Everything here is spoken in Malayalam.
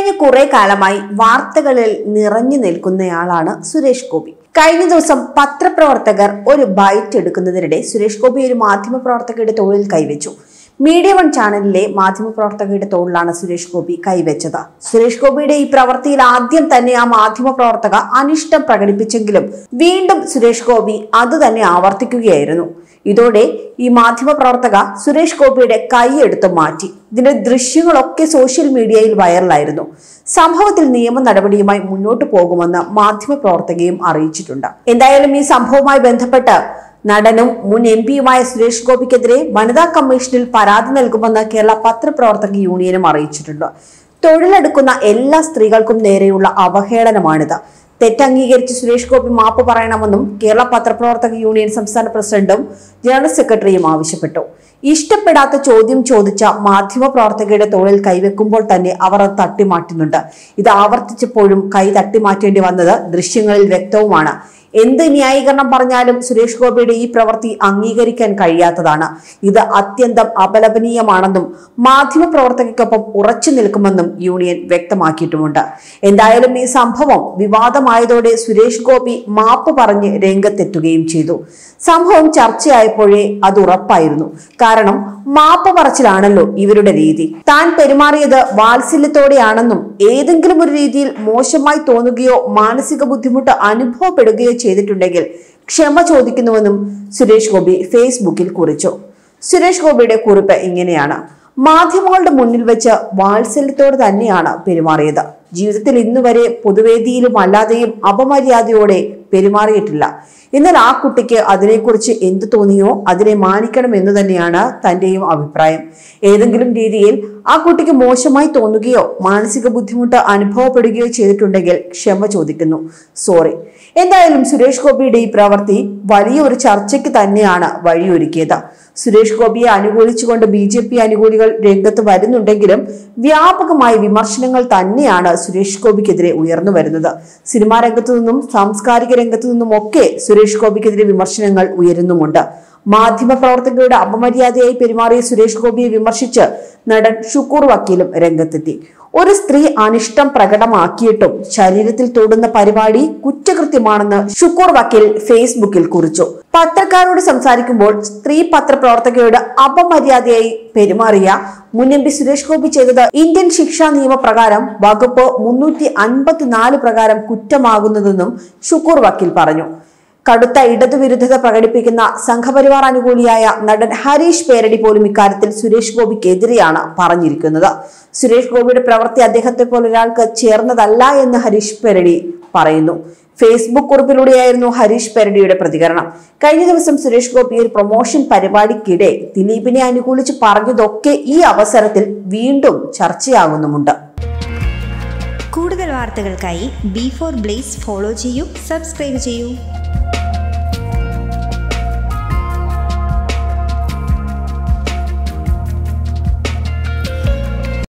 കഴിഞ്ഞ കുറെ കാലമായി വാർത്തകളിൽ നിറഞ്ഞു നിൽക്കുന്നയാളാണ് സുരേഷ് ഗോപി കഴിഞ്ഞ ദിവസം പത്രപ്രവർത്തകർ ഒരു ബൈറ്റ് എടുക്കുന്നതിനിടെ സുരേഷ് ഗോപി ഒരു മാധ്യമപ്രവർത്തകയുടെ തോളിൽ കൈവച്ചു മീഡിയ വൺ ചാനലിലെ മാധ്യമപ്രവർത്തകയുടെ തോളിലാണ് സുരേഷ് ഗോപി കൈവച്ചത് സുരേഷ് ഗോപിയുടെ ഈ പ്രവൃത്തിയിൽ ആദ്യം തന്നെ ആ മാധ്യമപ്രവർത്തക അനിഷ്ടം പ്രകടിപ്പിച്ചെങ്കിലും വീണ്ടും സുരേഷ് ഗോപി അത് തന്നെ ആവർത്തിക്കുകയായിരുന്നു ഇതോടെ ഈ മാധ്യമപ്രവർത്തക സുരേഷ് ഗോപിയുടെ കൈ എടുത്ത് മാറ്റി ഇതിന്റെ ദൃശ്യങ്ങളൊക്കെ സോഷ്യൽ മീഡിയയിൽ വൈറലായിരുന്നു സംഭവത്തിൽ നിയമ നടപടിയുമായി മുന്നോട്ട് പോകുമെന്ന് മാധ്യമപ്രവർത്തകയും അറിയിച്ചിട്ടുണ്ട് എന്തായാലും ഈ സംഭവവുമായി ബന്ധപ്പെട്ട് നടനും മുൻ എം പിയുമായ സുരേഷ് ഗോപിക്കെതിരെ വനിതാ കമ്മീഷനിൽ പരാതി നൽകുമെന്ന് കേരള പത്രപ്രവർത്തക യൂണിയനും അറിയിച്ചിട്ടുണ്ട് തൊഴിലെടുക്കുന്ന എല്ലാ സ്ത്രീകൾക്കും നേരെയുള്ള അവഹേളനമാണിത് തെറ്റംഗീകരിച്ച് സുരേഷ് ഗോപി മാപ്പ് പറയണമെന്നും കേരള പത്രപ്രവർത്തക യൂണിയൻ സംസ്ഥാന പ്രസിഡന്റും ജനറൽ സെക്രട്ടറിയും ആവശ്യപ്പെട്ടു ഇഷ്ടപ്പെടാത്ത ചോദ്യം ചോദിച്ച മാധ്യമപ്രവർത്തകയുടെ തോളിൽ കൈവെക്കുമ്പോൾ തന്നെ അവർ അത് തട്ടിമാറ്റുന്നുണ്ട് ഇത് ആവർത്തിച്ചപ്പോഴും കൈ തട്ടിമാറ്റേണ്ടി വന്നത് ദൃശ്യങ്ങളിൽ വ്യക്തവുമാണ് എന്ത് ന്യായീകരണം പറഞ്ഞാലും സുരേഷ് ഗോപിയുടെ ഈ പ്രവൃത്തി അംഗീകരിക്കാൻ കഴിയാത്തതാണ് ഇത് അത്യന്തം അപലപനീയമാണെന്നും മാധ്യമപ്രവർത്തകയ്ക്കൊപ്പം ഉറച്ചു നിൽക്കുമെന്നും യൂണിയൻ വ്യക്തമാക്കിയിട്ടുമുണ്ട് എന്തായാലും ഈ സംഭവം വിവാദമായതോടെ സുരേഷ് ഗോപി മാപ്പ് പറഞ്ഞ് രംഗത്തെത്തുകയും ചെയ്തു സംഭവം ചർച്ചയായപ്പോഴേ അത് ഉറപ്പായിരുന്നു കാരണം മാപ്പ് പറച്ചിലാണല്ലോ ഇവരുടെ രീതി താൻ പെരുമാറിയത് വാത്സല്യത്തോടെയാണെന്നും ഏതെങ്കിലും ഒരു രീതിയിൽ മോശമായി തോന്നുകയോ മാനസിക ബുദ്ധിമുട്ട് അനുഭവപ്പെടുകയോ ചെയ്തിട്ടുണ്ടെങ്കിൽ ക്ഷമ ചോദിക്കുന്നുവെന്നും സുരേഷ് ഗോപി ഫേസ്ബുക്കിൽ കുറിച്ചു സുരേഷ് ഗോപിയുടെ കുറിപ്പ് ഇങ്ങനെയാണ് മാധ്യമങ്ങളുടെ മുന്നിൽ വെച്ച് വാത്സല്യത്തോടെ തന്നെയാണ് പെരുമാറിയത് ജീവിതത്തിൽ ഇന്നുവരെ പൊതുവേദിയിലും അല്ലാതെയും അപമര്യാദയോടെ പെരുമാറിയിട്ടില്ല എന്നാൽ ആ കുട്ടിക്ക് അതിനെക്കുറിച്ച് എന്ത് തോന്നിയോ അതിനെ മാനിക്കണം എന്ന് തന്നെയാണ് തന്റെയും അഭിപ്രായം ഏതെങ്കിലും രീതിയിൽ ആ കുട്ടിക്ക് മോശമായി തോന്നുകയോ മാനസിക ബുദ്ധിമുട്ട് അനുഭവപ്പെടുകയോ ചെയ്തിട്ടുണ്ടെങ്കിൽ ക്ഷമ ചോദിക്കുന്നു സോറി എന്തായാലും സുരേഷ് ഗോപിയുടെ ഈ പ്രവൃത്തി വലിയൊരു ചർച്ചയ്ക്ക് തന്നെയാണ് വഴിയൊരുക്കിയത് സുരേഷ് ഗോപിയെ അനുകൂലിച്ചുകൊണ്ട് ബി ജെ പി അനുകൂലികൾ രംഗത്ത് വരുന്നുണ്ടെങ്കിലും വ്യാപകമായ വിമർശനങ്ങൾ തന്നെയാണ് സുരേഷ് ഗോപിക്കെതിരെ ഉയർന്നു വരുന്നത് സിനിമാ രംഗത്തു നിന്നും സാംസ്കാരിക രംഗത്തു നിന്നും ഒക്കെ സുരേഷ് ഗോപിക്കെതിരെ വിമർശനങ്ങൾ ഉയരുന്നുമുണ്ട് മാധ്യമപ്രവർത്തകരുടെ അപമര്യാദയായി പെരുമാറിയ സുരേഷ് ഗോപിയെ വിമർശിച്ച് നടൻ ഷുക്കൂർ വക്കീലും രംഗത്തെത്തി ഒരു സ്ത്രീ അനിഷ്ടം പ്രകടമാക്കിയിട്ടും ശരീരത്തിൽ തൊടുന്ന പരിപാടി കുറ്റകൃത്യമാണെന്ന് ഷുക്കൂർ വക്കീൽ ഫേസ്ബുക്കിൽ കുറിച്ചു പത്രക്കാരോട് സംസാരിക്കുമ്പോൾ സ്ത്രീ പത്രപ്രവർത്തകയോട് അപമര്യാദയായി പെരുമാറിയ മുൻ എം പി സുരേഷ് ഗോപി ചെയ്തത് ഇന്ത്യൻ ശിക്ഷാ നിയമപ്രകാരം വകുപ്പ് മുന്നൂറ്റി അൻപത്തിനാല് പ്രകാരം കുറ്റമാകുന്നതെന്നും ഷുക്കൂർ വക്കീൽ പറഞ്ഞു കടുത്ത ഇടതുവിരുദ്ധത പ്രകടിപ്പിക്കുന്ന സംഘപരിവാർ അനുകൂലിയായ നടൻ ഹരീഷ് പേരടി പോലും ഇക്കാര്യത്തിൽ സുരേഷ് ഗോപിക്കെതിരെയാണ് പറഞ്ഞിരിക്കുന്നത് സുരേഷ് ഗോപിയുടെ പ്രവൃത്തി അദ്ദേഹത്തെ പോലെ ഒരാൾക്ക് ചേർന്നതല്ല എന്ന് ഹരീഷ് പേരടി പറയുന്നു ഫേസ്ബുക്ക് കുറിപ്പിലൂടെയായിരുന്നു ഹരീഷ് പെരടിയുടെ പ്രതികരണം കഴിഞ്ഞ ദിവസം സുരേഷ് ഗോപി ഒരു പ്രൊമോഷൻ പരിപാടിക്കിടെ ദിലീപിനെ അനുകൂലിച്ച് പറഞ്ഞതൊക്കെ ഈ അവസരത്തിൽ വീണ്ടും ചർച്ചയാകുന്നുമുണ്ട് കൂടുതൽ വാർത്തകൾക്കായി ബി ഫോർ ബ്ലേസ് ഫോളോ ചെയ്യൂ സബ്സ്ക്രൈബ് ചെയ്യൂ